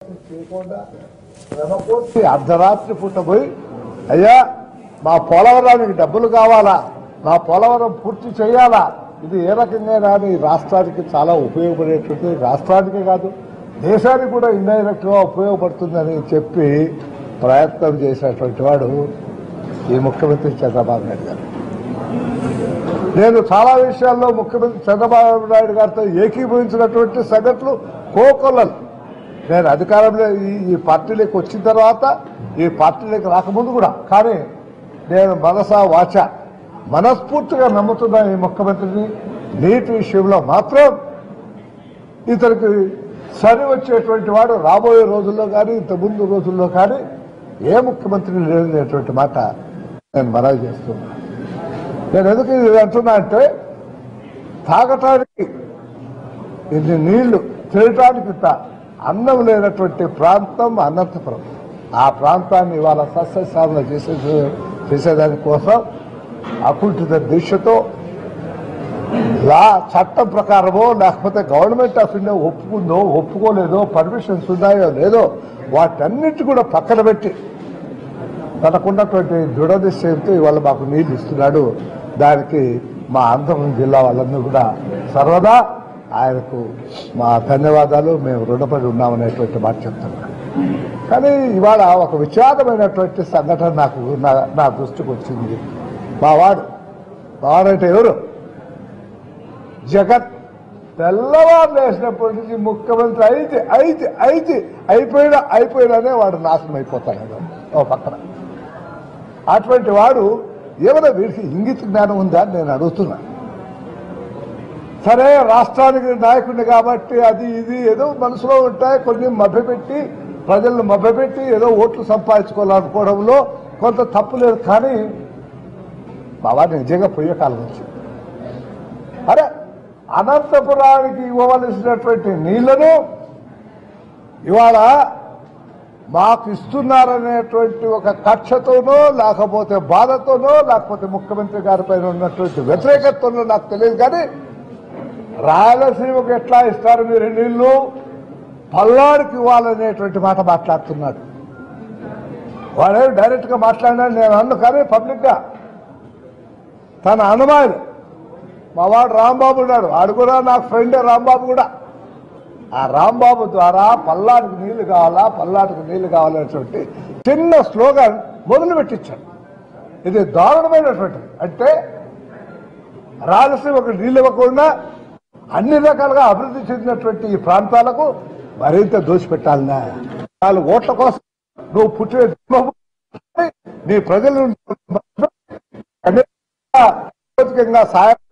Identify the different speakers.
Speaker 1: చేయకుండా శ్రమకోసి అర్ధరాత్రి పూట పోయి అయ్యా మా పోలవరానికి డబ్బులు కావాలా మా పోలవరం పూర్తి చేయాలా ఇది ఏ రకంగా రాని రాష్ట్రానికి చాలా ఉపయోగపడేటువంటి రాష్ట్రానికే కాదు దేశానికి కూడా ఇండైరెక్ట్ గా ఉపయోగపడుతుందని చెప్పి ప్రయత్నం చేసినటువంటి వాడు ఈ ముఖ్యమంత్రి చంద్రబాబు నాయుడు గారు నేను చాలా విషయాల్లో ముఖ్యమంత్రి చంద్రబాబు నాయుడు గారితో ఏకీభవించినటువంటి సంఘటనలు కోకొల్లలు నేను అధికారంలో ఈ ఈ పార్టీలోకి వచ్చిన తర్వాత ఈ పార్టీలోకి రాకముందు కూడా కానీ నేను మనస వాచ మనస్ఫూర్తిగా నమ్ముతున్న ఈ ముఖ్యమంత్రిని నీటి విషయంలో మాత్రం ఇతనికి సరి వచ్చేటువంటి వాడు రాబోయే రోజుల్లో కానీ ఇంత ముందు రోజుల్లో కానీ ఏ ముఖ్యమంత్రి లేదనేటువంటి మాట నేను మనవి చేస్తున్నాను నేను ఎందుకు ఇది అంటున్నా అంటే తాగటానికి ఇన్ని నీళ్లు తినటానికి ఇంత అన్నం లేనటువంటి ప్రాంతం అనంతపురం ఆ ప్రాంతాన్ని ఇవాళ సస్యశాలన చేసే చేసేదాని కోసం అకుంఠిత దీక్షతో లా చట్టం ప్రకారమో లేకపోతే గవర్నమెంట్ ఆఫ్ ఇండియా ఒప్పుకుందో ఒప్పుకోలేదో పర్మిషన్స్ ఉన్నాయో లేదో వాటన్నిటి కూడా పక్కన పెట్టి తనకున్నటువంటి దృఢ నిశ్చయంతో ఇవాళ మాకు నీళ్లు ఇస్తున్నాడు దానికి మా ఆంధ్రప్రదేశ్ జిల్లా వాళ్ళందరూ కూడా సర్వదా ఆయనకు మా ధన్యవాదాలు మేము రుణపడి ఉన్నామనేటువంటి మాట చెప్తున్నాం కానీ ఇవాళ ఒక విషాదమైనటువంటి సంఘటన నాకు నా నా దృష్టికి వచ్చింది మా వాడు మా వాడంటే ఎవరు జగత్ తెల్లవారు లేచినప్పటి నుంచి ముఖ్యమంత్రి అయితే అయితే అయితే అయిపోయినా అయిపోయినానే వాడు నాశనం అయిపోతాడు ఓ పక్కన అటువంటి వాడు ఏమైనా వీడికి ఇంగిత జ్ఞానం ఉందా అని నేను అడుగుతున్నా సరే రాష్ట్రానికి నాయకుడిని కాబట్టి అది ఇది ఏదో మనసులో ఉంటాయి కొన్ని మభ్యపెట్టి ప్రజలను మభ్యపెట్టి ఏదో ఓట్లు సంపాదించుకోవాలనుకోవడంలో కొంత తప్పు లేదు కానీ మా వాడిని నిజంగా పోయే కాలం వచ్చింది అరే అనంతపురానికి ఇవ్వవలసినటువంటి నీళ్లను ఇవాళ మాకు ఇస్తున్నారనేటువంటి ఒక కక్షతోనో లేకపోతే బాధతోనో లేకపోతే ముఖ్యమంత్రి గారి పైన ఉన్నటువంటి వ్యతిరేకతతోనో నాకు తెలియదు కానీ రాయలసీమకు ఎట్లా ఇస్తారు మీరు నీళ్లు పల్నాడుకి ఇవ్వాలనేటువంటి మాట మాట్లాడుతున్నాడు వాడేమి డైరెక్ట్ గా మాట్లాడినాడు నేను అన్ను కానీ పబ్లిక్ గా తన అనుమానులు మా వాడు రాంబాబు ఉన్నాడు వాడు కూడా నా ఫ్రెండ్ రాంబాబు కూడా ఆ రాంబాబు ద్వారా పల్లాటికి నీళ్లు కావాలా పల్లాటికి నీళ్లు కావాలనేటువంటి చిన్న స్లోగన్ మొదలు పెట్టించాడు ఇది దారుణమైనటువంటిది అంటే రాయలసీమకు నీళ్ళు ఇవ్వకుండా అన్ని రకాలుగా అభివృద్ధి చెందినటువంటి ఈ ప్రాంతాలకు మరింత దోషిపెట్టాలన్నా నాలుగు ఓట్ల కోసం నువ్వు పుట్టిన జన్మభూమి, నీ ప్రజలు సామాజికంగా సాయం